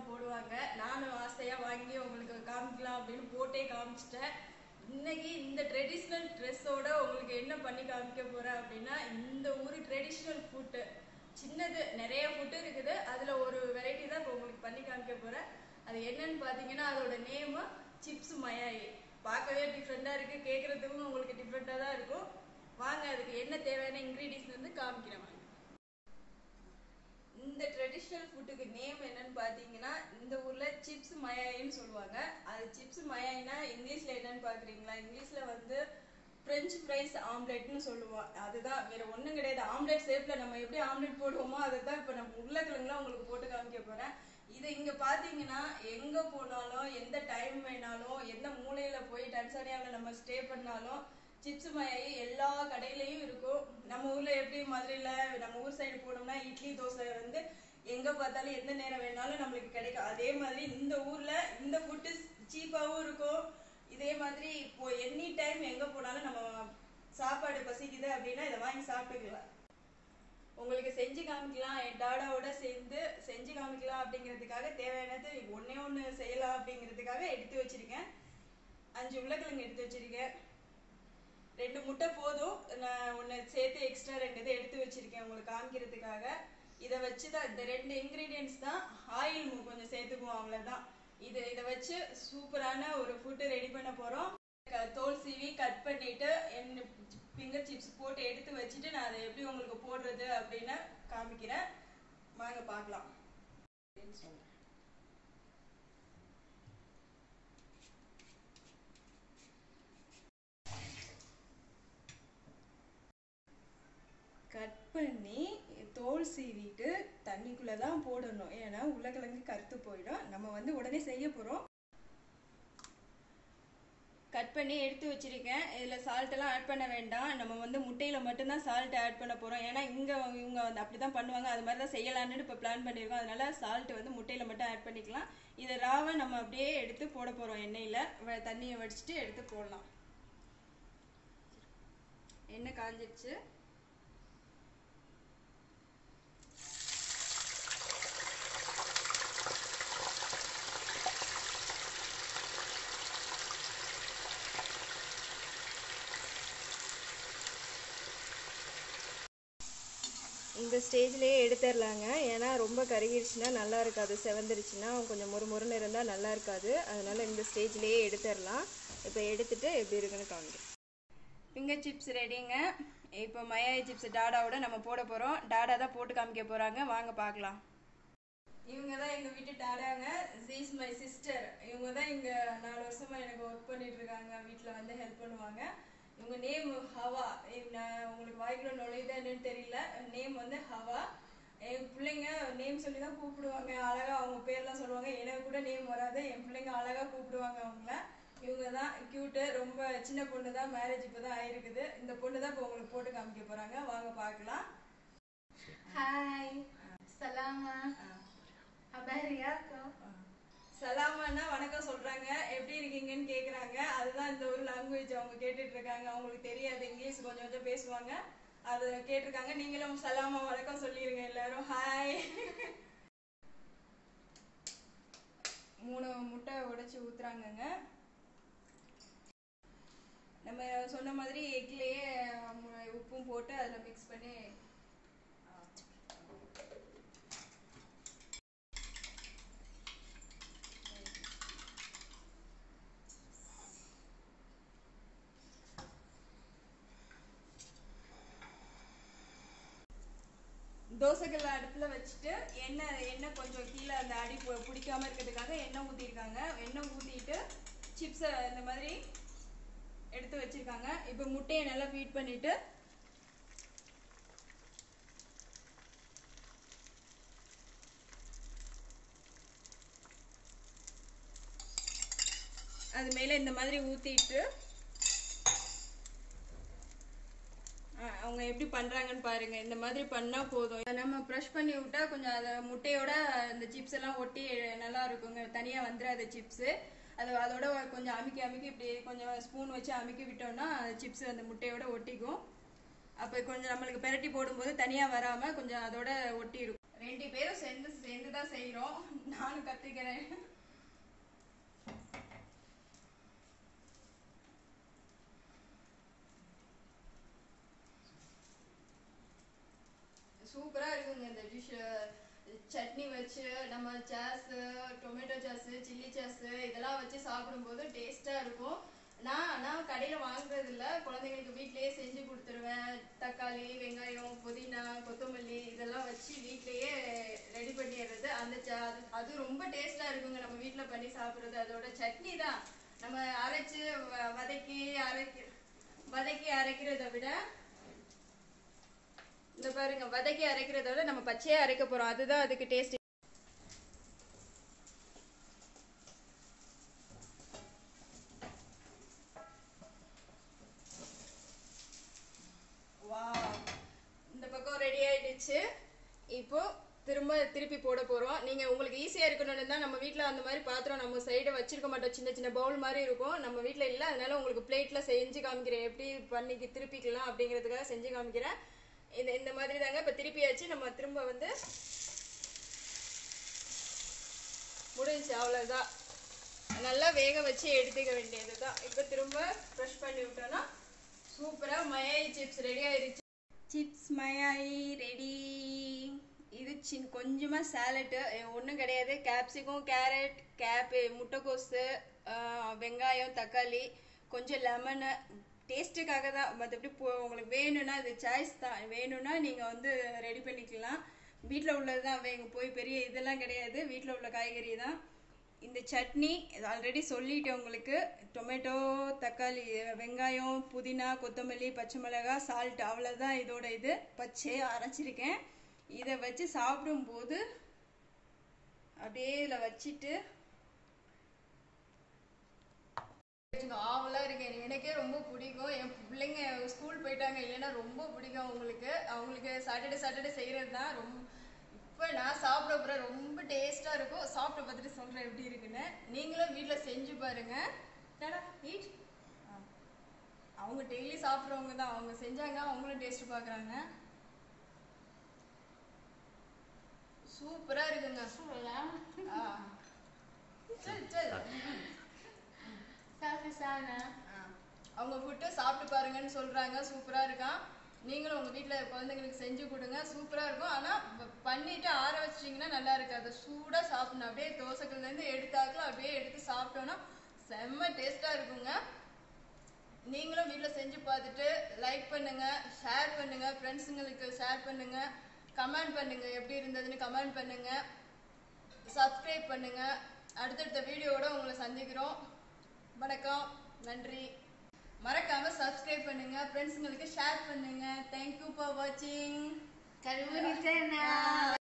தான் போடுவாங்க நானும் ஆசையாக வாங்கி உங்களுக்கு காமிக்கலாம் அப்படின்னு போட்டே காமிச்சிட்டேன் இன்னைக்கு இந்த ட்ரெடிஷ்னல் ட்ரெஸ்ஸோட உங்களுக்கு என்ன பண்ணி காமிக்க போறேன் அப்படின்னா இந்த ஊர் ட்ரெடிஷ்னல் ஃபுட்டு சின்னது நிறைய ஃபுட்டு இருக்குது அதில் ஒரு வெரைட்டி தான் இப்போ உங்களுக்கு பண்ணி காமிக்க போறேன் அது என்னன்னு பார்த்தீங்கன்னா அதோட நேமு சிப்ஸ் மயாயி பார்க்கவே டிஃப்ரெண்ட்டாக இருக்குது கேட்குறதுக்கும் உங்களுக்கு டிஃப்ரெண்ட்டாக தான் இருக்கும் வாங்க அதுக்கு என்ன தேவையான இன்க்ரீடியன்ஸ் வந்து காமிக்கிறேன் வாங்க இந்த ட்ரெடிஷ்னல் ஃபுட்டுக்கு நேம் என்னன்னு பார்த்தீங்கன்னா இந்த ஊரில் சிப்ஸ் மயாயின்னு சொல்லுவாங்க அது சிப்ஸ் மயாயினா இங்கிலீஷில் என்னன்னு பார்க்குறீங்களா இங்கிலீஷில் வந்து ஃப்ரெஞ்ச் ஃப்ரைஸ் ஆம்லெட்னு சொல்லுவோம் அதுதான் வேற ஒன்றும் கிடையாது ஆம்லெட் ஷேப்பில் நம்ம எப்படி ஆம்லெட் போடுவோமோ அதுதான் இப்போ நம்ம உருளைக்கிழங்குலாம் உங்களுக்கு போட்டு காமிக்க போகிறேன் இது இங்கே பார்த்தீங்கன்னா எங்கே போனாலும் எந்த டைம் வேணாலும் எந்த மூலையில் போய் டன்சானியாவில் நம்ம ஸ்டே பண்ணாலும் சிப்ஸ் மயாயி எல்லா கடையிலையும் இருக்கும் நம்ம ஊர்ல எப்படி மதுரையில நம்ம ஊர் சைடு போனோம்னா இட்லி தோசை வந்து எங்க பார்த்தாலும் எந்த நேரம் வேணாலும் நம்மளுக்கு கிடைக்கும் அதே மாதிரி இந்த ஊர்ல இந்த ஃபுட்டு சீப்பாவும் இருக்கும் இதே மாதிரி இப்போ எனி டைம் எங்க போனாலும் நம்ம சாப்பாடு பசிக்குது அப்படின்னா இதை வாங்கி சாப்பிட்டுக்கலாம் உங்களுக்கு செஞ்சு காமிக்கலாம் என் டாடாவோட சேர்ந்து செஞ்சு காமிக்கலாம் அப்படிங்கிறதுக்காக தேவையானது ஒண்ணே ஒன்று செய்யலாம் அப்படிங்கிறதுக்காக எடுத்து வச்சிருக்கேன் அஞ்சு உருளைக்கிழங்கு எடுத்து வச்சிருக்கேன் ரெண்டு முட்டை போதும் நான் ஒன்று சேர்த்து எக்ஸ்ட்ரா ரெண்டு இதை எடுத்து வச்சிருக்கேன் உங்களுக்கு காமிக்கிறதுக்காக இதை வச்சு தான் இந்த ரெண்டு இன்க்ரீடியன்ஸ் தான் ஆயில் கொஞ்சம் சேர்த்துக்குவோம் அவ்வளோதான் இது இதை வச்சு சூப்பரான ஒரு ஃபுட்டு ரெடி பண்ண போகிறோம் தோல் சீவி கட் பண்ணிட்டு என் ஃபிங்கர் சிப்ஸ் போட்டு எடுத்து வச்சுட்டு நான் அதை எப்படி உங்களுக்கு போடுறது அப்படின்னு காமிக்கிறேன் வாங்க பார்க்கலாம் அப்படின்னு சொல்றேன் கட் பண்ணி தோல் சீவிட்டு தண்ணிக்குள்ளே தான் போடணும் ஏன்னா உருளைக்கிழங்கு கருத்து போயிடும் நம்ம வந்து உடனே செய்ய போகிறோம் கட் பண்ணி எடுத்து வச்சிருக்கேன் இதில் சால்ட்டெல்லாம் ஆட் பண்ண வேண்டாம் நம்ம வந்து முட்டையில் மட்டும்தான் சால்ட் ஆட் பண்ண போகிறோம் ஏன்னா இங்கே இவங்க வந்து அப்படி தான் பண்ணுவாங்க அது மாதிரி தான் செய்யலான்னு இப்போ பிளான் பண்ணியிருக்கோம் அதனால சால்ட் வந்து முட்டையில் மட்டும் ஆட் பண்ணிக்கலாம் இதை ராவை நம்ம அப்படியே எடுத்து போட போகிறோம் எண்ணெயில் தண்ணியை வடிச்சிட்டு எடுத்து போடலாம் எண்ணெய் காஞ்சிடுச்சு இந்த ஸ்டேஜ்லேயே எடுத்துடலாங்க ஏன்னா ரொம்ப கருகிருச்சுன்னா நல்லா இருக்காது செவந்துருச்சுன்னா கொஞ்சம் மொறு மொறுன்னு இருந்தால் நல்லா இருக்காது அதனால இந்த ஸ்டேஜ்லேயே எடுத்துடலாம் இப்போ எடுத்துட்டு எப்படி இருக்குன்னு காமிக்கிறேன் ஃபிங்கர் சிப்ஸ் ரெடிங்க இப்போ மயாய் சிப்ஸ் டாடாவோட நம்ம போட போகிறோம் டாடா தான் போட்டு காமிக்க போகிறாங்க வாங்க பார்க்கலாம் இவங்க தான் எங்கள் வீட்டு டாடாங்க இஸ் மை சிஸ்டர் இவங்க தான் இங்கே நாலு வருஷமாக எனக்கு ஒர்க் பண்ணிட்டு இருக்காங்க வீட்டில் வந்து ஹெல்ப் பண்ணுவாங்க இவங்க நேம் ஹவா நான் உங்களுக்கு வாய்க்குள்ள நுழையுதா என்னன்னு தெரியல நேம் வந்து ஹவா என் பிள்ளைங்க நேம் சொல்லி தான் கூப்பிடுவாங்க அழகா அவங்க பேர்லாம் சொல்லுவாங்க எனக்கு கூட நேம் வராது என் பிள்ளைங்க அழகா கூப்பிடுவாங்க அவங்கள இவங்க தான் கியூட்டு ரொம்ப சின்ன பொண்ணு தான் மேரேஜ் இப்போ தான் ஆயிருக்குது இந்த பொண்ணு தான் இப்போ உங்களுக்கு போட்டு காமிக்க போறாங்க வாங்க பார்க்கலாம் Hai, salama. Habari yako? சலாமான்னா வணக்கம் சொல்றாங்க எப்படி இருக்கீங்கன்னு கேக்குறாங்க அதுதான் இந்த ஒரு லாங்குவேஜ் அவங்க கேட்டுட்டு இருக்காங்க அவங்களுக்கு தெரியாது இங்கிலீஷ் கொஞ்சம் கொஞ்சம் பேசுவாங்க அது கேட்டிருக்காங்க நீங்களும் சலாமா வணக்கம் சொல்லிருங்க எல்லாரும் ஹாய் மூணு முட்டை உடைச்சு ஊத்துறாங்கங்க நம்ம சொன்ன மாதிரி எக்லேயே உப்பும் போட்டு அதில் மிக்ஸ் பண்ணி தோசைக்கல் அடுப்பில் வச்சுட்டு எண்ணெய் எண்ணெய் கொஞ்சம் கீழே அந்த அடி பு- பிடிக்காம இருக்கிறதுக்காக எண்ணெய் ஊற்றிருக்காங்க எண்ணெய் ஊற்றிட்டு சிப்ஸை இந்த மாதிரி எடுத்து வச்சிருக்காங்க இப்போ முட்டையை நல்லா ஃபீட் பண்ணிட்டு அது மேலே இந்த மாதிரி ஊற்றிட்டு அவங்க எப்படி பண்றாங்கன்னு பாருங்க இந்த மாதிரி பண்ணா போதும் இதை நம்ம ப்ரஷ் பண்ணி விட்டா கொஞ்சம் அதை முட்டையோட இந்த சிப்ஸ் எல்லாம் ஒட்டி நல்லா இருக்குங்க தனியா வந்துடாது சிப்ஸ் அது அதோட கொஞ்சம் அமுக்கி அமுக்கி இப்படி கொஞ்சம் ஸ்பூன் வச்சு அமுக்கி விட்டோம்னா சிப்ஸ் அந்த முட்டையோட ஒட்டிக்கும் அப்போ கொஞ்சம் நம்மளுக்கு பெரட்டி போடும்போது தனியாக வராமல் கொஞ்சம் அதோட ஒட்டி இருக்கும் ரெண்டு பேரும் சேர்ந்து சேர்ந்து தான் செய்கிறோம் நானும் கற்றுக்கிறேன் சூப்பரா இருக்குங்க இந்த டிஷ் சட்னி வச்சு நம்ம sauce tomato sauce chilli sauce இதெல்லாம் வச்சு சாப்பிடும்போது டேஸ்டா இருக்கும் நான் நான் கடையில் வாங்குறது இல்ல குழந்தைங்களுக்கு வீட்லயே செஞ்சு கொடுத்துருவேன் தக்காளி வெங்காயம் புதினா கொத்தமல்லி இதெல்லாம் வச்சு வீட்லயே ரெடி பண்ணிடுறது அந்த ச- அது- அது ரொம்ப டேஸ்டா இருக்குங்க நம்ம வீட்ல பண்ணி சாப்பிடுறது அதோட சட்னி தான் நம்ம அரைச்சு வ- வதக்கி அரைக்க வதக்கி அரைக்கிறத விட இந்த பாருங்க வதக்கி அரைக்கிறத விட நம்ம பச்சையா அரைக்க போறோம் அதுதான் அதுக்கு டேஸ்ட் வாவ் இந்த பக்கம் ரெடி ஆயிடுச்சு இப்போ திரும்ப திருப்பி போட போறோம் நீங்க உங்களுக்கு ஈஸியா இருக்கணும்னு தான் நம்ம வீட்ல அந்த மாதிரி பாத்திரம் நம்ம சைடு வச்சிருக்க மாட்டோம் சின்ன சின்ன பவுல் மாதிரி இருக்கும் நம்ம வீட்ல இல்ல அதனால உங்களுக்கு பிளேட்ல செஞ்சு காமிக்கிறேன் எப்படி பண்ணி திருப்பிக்கலாம் அப்படிங்கிறதுக்காக செஞ்சு காமிக்கிறேன் இந்த இந்த மாதிரி தாங்க இப்ப திருப்பியாச்சு நம்ம திரும்ப வந்து முடிஞ்சு அவ்வளவுதான் நல்லா வேக வச்சு எடுத்துக்க வேண்டியதுதான் இப்போ திரும்ப ப்ரெஷ் பண்ணி விட்டோம்னா சூப்பரா மயாயி சிப்ஸ் ரெடி ஆயிருச்சு சிப்ஸ் மயாயி ரெடி இது சின் கொஞ்சமா சாலட்டு ஒன்றும் கிடையாது கேப்சிகம் கேரட் கேப்பு முட்டைக்கோஸு ஆஹ், வெங்காயம் தக்காளி கொஞ்சம் லெமனு டேஸ்ட்டுக்காக தான் மற்றபடி போ உங்களுக்கு வேணும்னா இது சாய்ஸ் தான் வேணும்னா நீங்கள் வந்து ரெடி பண்ணிக்கலாம் வீட்டில் உள்ளது தான் வேங்க போய் பெரிய இதெல்லாம் கிடையாது வீட்டில் உள்ள காய்கறி தான் இந்த சட்னி ஆல்ரெடி சொல்லிட்டேன் உங்களுக்கு டொமேட்டோ தக்காளி வெங்காயம் புதினா கொத்தமல்லி பச்சை மிளகாய் சால்ட் அவ்வளோதான் இதோட இது பச்சையாக அரைச்சிருக்கேன் இதை வச்சு சாப்பிடும்போது அப்படியே இதில் வச்சுட்டு ஆவலா இருக்கேன் எனக்கே ரொம்ப பிடிக்கும் என் பிள்ளைங்க ஸ்கூல் போயிட்டாங்க இல்லைன்னா ரொம்ப பிடிக்கும் அவங்களுக்கு அவங்களுக்கு சாட்டர்டே சாட்டர்டே செய்கிறது தான் ரொம்ப இப்போ நான் சாப்பிட போகிறேன் ரொம்ப டேஸ்ட்டாக இருக்கும் சாப்பிட்டு பார்த்துட்டு சொல்கிறேன் எப்படி இருக்குன்னு நீங்களும் வீட்டில் செஞ்சு பாருங்க டாடா ஈட் அவங்க டெய்லி சாப்பிட்றவங்க தான் அவங்க செஞ்சாங்க அவங்களும் டேஸ்ட் பார்க்குறாங்க சூப்பராக இருக்குங்க ஆ. சரி சரி Safi sana. ஆ. அவங்க ஃபுட்டு சாப்பிட்டு பாருங்கன்னு சொல்றாங்க சூப்பரா இருக்கான் நீங்களும் உங்க வீட்ல குழந்தைங்களுக்கு செஞ்சு கொடுங்க சூப்பரா இருக்கும் ஆனா ப- பண்ணிட்டு ஆற வச்சிட்டீங்கன்னா நல்லா இருக்காது சூடா சாப்பிடணும் அப்படியே தோசைக்கல்ல இருந்து எடுத்தாக்கலாம் அப்படியே எடுத்து சாப்பிட்டோம்னா செம்ம டேஸ்டா இருக்குங்க நீங்களும் வீட்ல செஞ்சு பார்த்துட்டு லைக் பண்ணுங்க ஷேர் பண்ணுங்க ஃப்ரெண்ட்ஸுங்களுக்கு ஷேர் பண்ணுங்க கமெண்ட் பண்ணுங்க எப்படி இருந்ததுன்னு கமெண்ட் பண்ணுங்க சப்ஸ்கிரைப் பண்ணுங்க அடுத்தடுத்த வீடியோவோட உங்களை சந்திக்கிறோம் வணக்கம் நன்றி மறக்காம சப்ஸ்கிரைப் பண்ணுங்க ஃப்ரெண்ட்ஸுங்களுக்கு ஷேர் பண்ணுங்க தேங்க்யூ ஃபார் வாட்சிங் Karibuni tena.